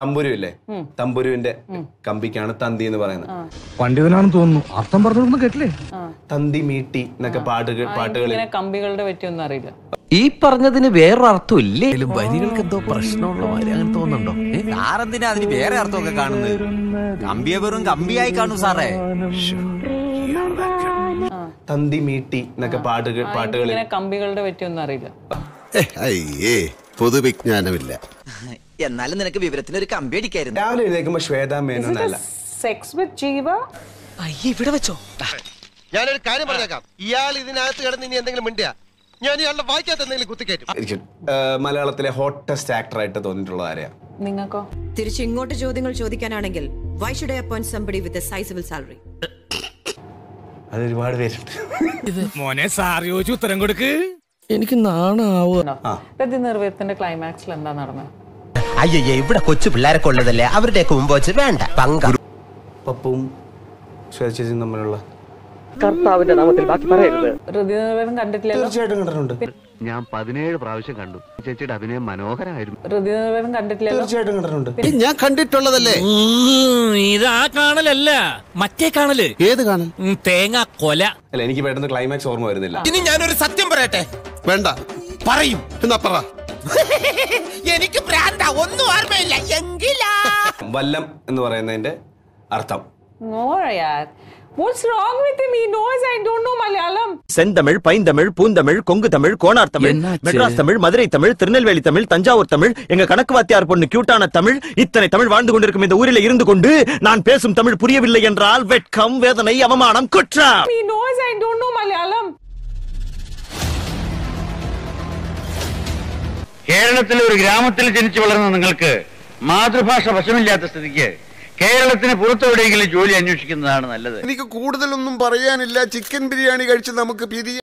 തമ്പുരു ഇല്ലേ തമ്പുരുവിന്റെ കമ്പിക്കാണ് തന്തി എന്ന് പറയുന്നത് പണ്ഡിതനാണെന്ന് തോന്നുന്നു അർത്ഥം പറഞ്ഞൊന്നും കേട്ടില്ലേ തന്തി മീട്ടി എന്നൊക്കെ പാട്ടുകൾ പാട്ടുകളിൽ ഇങ്ങനെ കമ്പികളുടെ പറ്റിയൊന്നും അറിയില്ല ഈ പറഞ്ഞതിന് വേറൊരർത്ഥം ഇല്ലേ വരികൾക്ക് എന്തോ പ്രശ്നമുള്ള മാതിരി അങ്ങനെ തോന്നുന്നുണ്ടോ സാറെന്തിനാ അതിന് വേറെ അർത്ഥമൊക്കെ കാണുന്നത് കമ്പിയെ വെറും കമ്പിയായി കാണൂ സാറേ തന്തി മീട്ടി എന്നൊക്കെ പാട്ടുകൾ പാട്ടുകളിൽ ഇങ്ങനെ കമ്പികളുടെ പറ്റിയൊന്നും അറിയില്ല അയ്യേ പൊതുവിജ്ഞാനമില്ല എന്നാലും നിനക്ക് വിവരത്തിന് ഒരു കമ്പി അടിക്കായിരുന്നു രാവിലെ എഴുന്നേൽക്കുമ്പോ ശ്വേതാ മേനോനല്ല സെക്സ് വിത്ത് ജീവ അയ്യേ ഇവിടെ വെച്ചോ ഞാനൊരു കാര്യം പറഞ്ഞേക്കാം ഇയാൾ ഇതിനകത്ത് കിടന്ന് ഇനി എന്തെങ്കിലും മിണ്ടിയ ഞാൻ ഇയാളുടെ വായിക്കാത്ത എന്തെങ്കിലും കുത്തിക്കയറ്റും ഇരിക്കും. ഏഹ് മലയാളത്തിലെ ഹോട്ടസ്റ്റ് ആക്ടർ ആയിട്ട് തോന്നിയിട്ടുള്ളത് ആരെയാ നിങ്ങൾക്കോ തിരിച്ച് ഇങ്ങോട്ട് ചോദ്യങ്ങൾ ചോദിക്കാനാണെങ്കിൽ why should I appoint somebody with a sizable salary അത് ഒരുപാട് പേരുണ്ട് മോനെ സാറി ചോദിച്ചു ഉത്തരം കൊടുക്ക് എനിക്ക് നാണാവോ രതി നിർവേദത്തിന്റെ ക്ലൈമാക്സിൽ എന്താ നടന്നത് അയ്യയ്യേ ഇവിടെ കൊച്ചു പിള്ളേരൊക്കെ ഉള്ളതല്ലേ അവരുടെയൊക്കെ മുമ്പ് വെച്ച് വേണ്ട പങ്ക പപ്പും ശ്വേത ചേച്ചിയും തമ്മിലുള്ള രതി നിർവേദം കണ്ടിട്ടില്ലല്ലോ തീർച്ചയായിട്ടും കണ്ടിട്ടുണ്ട് ഞാൻ പതിനേഴ് പ്രാവശ്യം കണ്ടു ചേച്ചിയുടെ അഭിനയം മനോഹരമായിരുന്നു രതി നിർവേദം കണ്ടിട്ടില്ലല്ലോ തീർച്ചയായിട്ടും കണ്ടിട്ടുണ്ട് ഞാൻ കണ്ടിട്ടുള്ളതല്ലേ ഇതാ കാണലല്ല മറ്റേ കാണല് ഏത് കാണൽ ഉം, തേങ്ങ കൊല അല്ല എനിക്ക് പെട്ടെന്ന് ക്ലൈമാക്സ് ഓർമ്മ വരുന്നില്ല ഇനി ഞാനൊരു സത്യം പറയട്ടെ വേണ്ട പറയും എന്നാ പറ എനിക്ക് ഭ്രാന്ത ഒന്നും ഓർമ്മയില്ല എങ്കിലാ വല്ലം എന്ന് പറയുന്നതിന്റെ അർത്ഥം No, yaar. What's wrong with him? He knows I don't know Malayalam. செந்தமிழ் பைந்தமிழ் பூந்தமிழ் கொங்கு தமிழ் கோனார் தமிழ் என்னாச்சு? மெட்ராஸ் தமிழ் மதுரை தமிழ் திருநெல்வேலி தமிழ் தஞ்சாவூர் தமிழ் எங்க கணக்கு வாத்தியார் பொண்ணு கியூட்டான தமிழ் இத்தனை தமிழ் வாழ்ந்து கொண்டிருக்கும் இந்த ஊரில் இருந்து கொண்டு நான் பேசும் தமிழ் புரியவில்லை என்றால் வெட்கம் வேதனை அவமானம் குற்றம் He knows I don't know Malayalam. കേരളത്തിലെ ഒരു ഗ്രാമത്തിൽ ജനിച്ചു വളർന്ന നിങ്ങൾക്ക് മാതൃഭാഷ വശമില്ലാത്ത സ്ഥിതിക്ക് കേരളത്തിന് പുറത്തെവിടെയെങ്കിലും ജോലി അന്വേഷിക്കുന്നതാണ് നല്ലത് എനിക്ക് കൂടുതലൊന്നും പറയാനില്ല ചിക്കൻ ബിരിയാണി കഴിച്ച് നമുക്ക് പിരിയ